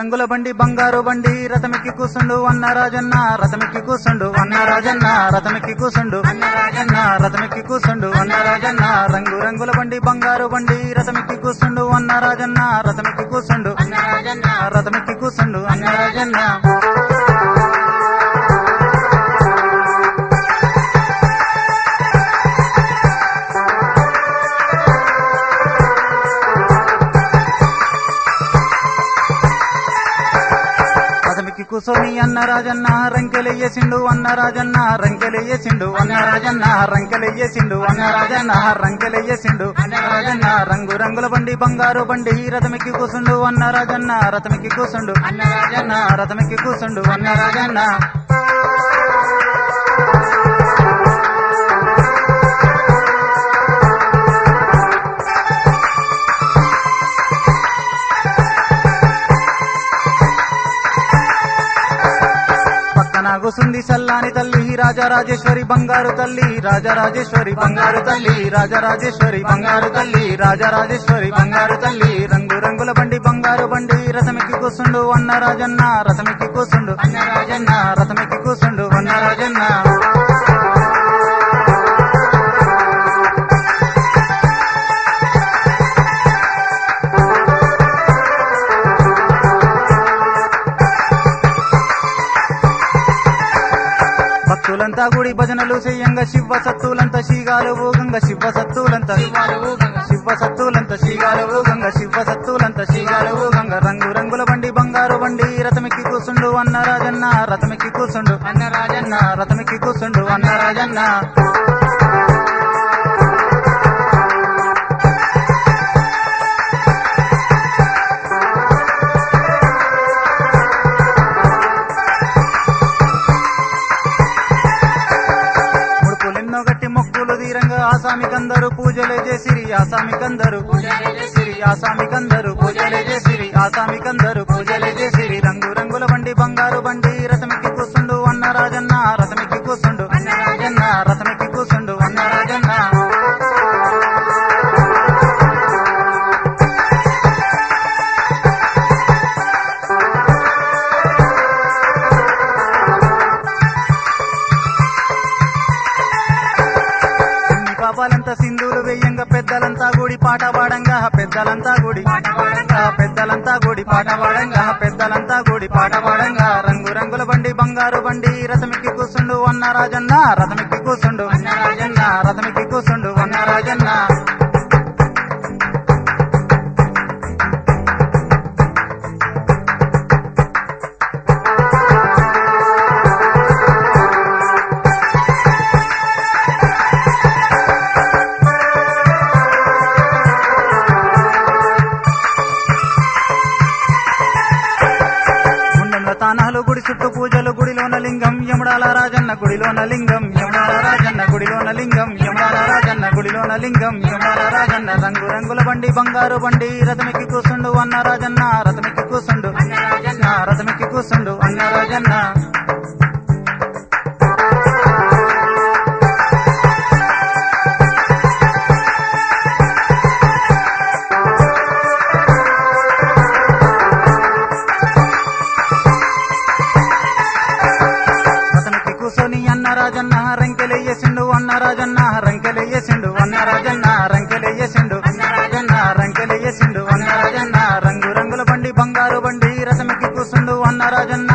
రంగుల బండి బంగారు బండి రథమికి కూసుండు అన్న రాజన్న రథమికి కూసుండు అన్న రాజన్న రథమికి కూసుండు అన్న రాజన్న రథమికి కూసుండు అన్న రాజన్న రంగు రంగుల బండి బంగారు బండి రథమికి కూసుండు అన్న రాజన్న రథమికి కూసుండు అన్న రాజన్న రథమికి కూసుండు అన్న రాజన్న రథమికి కూసోని అన్న రాజన్న రంకెలయ్యేసిండు అన్న రాజన్న రంకెలయ్యేసిండు అన్న రాజన్న రంకెలయ్యేసిండు అన్న రాజన్న రంకెలయ్యేసిండు అన్న రాజన్న రంగు రంగుల బండి బంగారు బండి రథమికి కూసుండు అన్న రాజన్న రథమికి కూసుండు అన్న రాజన్న రథమికి కూసుండు అన్న రాజన్న పక్కన కూసుంది సల్లాని తల్లి రాజరాజేశ్వరి బంగారు తల్లి రాజరాజేశ్వరి బంగారు తల్లి రాజరాజేశ్వరి బంగారు తల్లి రాజరాజేశ్వరి బంగారు తల్లి రంగు రంగుల బండి బంగారు బండి రథమికి కూసుండు అన్న రాజన్న రథమికి కూసుండు అన్న రాజన్న రథమికి కూసుండు అన్న రాజన్న భక్తులంతా గుడి భజనలు చెయ్యంగా శివ సత్తులంతా శీగాలు ఊగంగా శివ సత్తులంతా శివ సత్తులంతా శీగాలు ఊగంగా శివ సత్తులంతా శీగాలు ఊగంగా రంగు రంగుల బండి బంగారు బండి రథమికి కూసుండు అన్న రాజన్న రథమికి కూసుండు అన్న రాజన్న రథమికి కూసుండు అన్న రాజన్న ముడుపులెన్నో గట్టి మొక్కులు తీరంగా ఆసామికందరు పూజలే చేసిరి ఆసామికందరు పూజలే చేసిరి ఆసామికందరు పూజలే చేసిరి ఆసామికందరు పూజలే చేసిరి రంగు రంగుల బండి బంగారు బండి రథమికి కూసుండు అన్న రాజన్న రథమికి కూసుండు అన్న రాజన్న రథమికి కూసుండు అన్న రాజన్న చిన్ని పాపాలంతా సింధులు వెయ్యంగా పెద్దలంతా గుడి పాట పాడంగా పెద్దలంతా గుడి పాట పాడంగా పెద్దలంతా గుడి పాట పాడంగా పెద్దలంతా గుడి పాట పాడంగా రంగు రంగుల బండి బంగారు బండి రథమికి కూసుండు అన్న రాజన్న రథమికి కూసుండు అన్న రాజన్న రథమికి కూసుండు అన్న రాజన్న గుండెంల తానాలు గుడి చుట్టూ పూజలు గుడిలోన లింగం యముడాల రాజన్న గుడిలోన లింగం యముడాల రాజన్న గుడిలోన లింగం యముడాల రాజన్న గుడిలోన లింగం యముడాల రాజన్న రంగు రంగుల బండి బంగారు బండి రథమికి కూసుండు అన్న రాజన్న రథమికి కూసుండు అన్న రాజన్న రథమికి కూసుండు అన్న రాజన్న రథమికి కూసోని అన్న రాజన్న రంకెలయ్యేసిండు అన్న రాజన్న రంకెలయ్యేసిండు అన్న రాజన్న రంకెలయ్యేసిండు అన్న రాజన్న రంకెలయ్యేసిండు అన్న రాజన్న రంగు రంగుల బండి బంగారు బండి రథమికి కూసుండు అన్న రాజన్న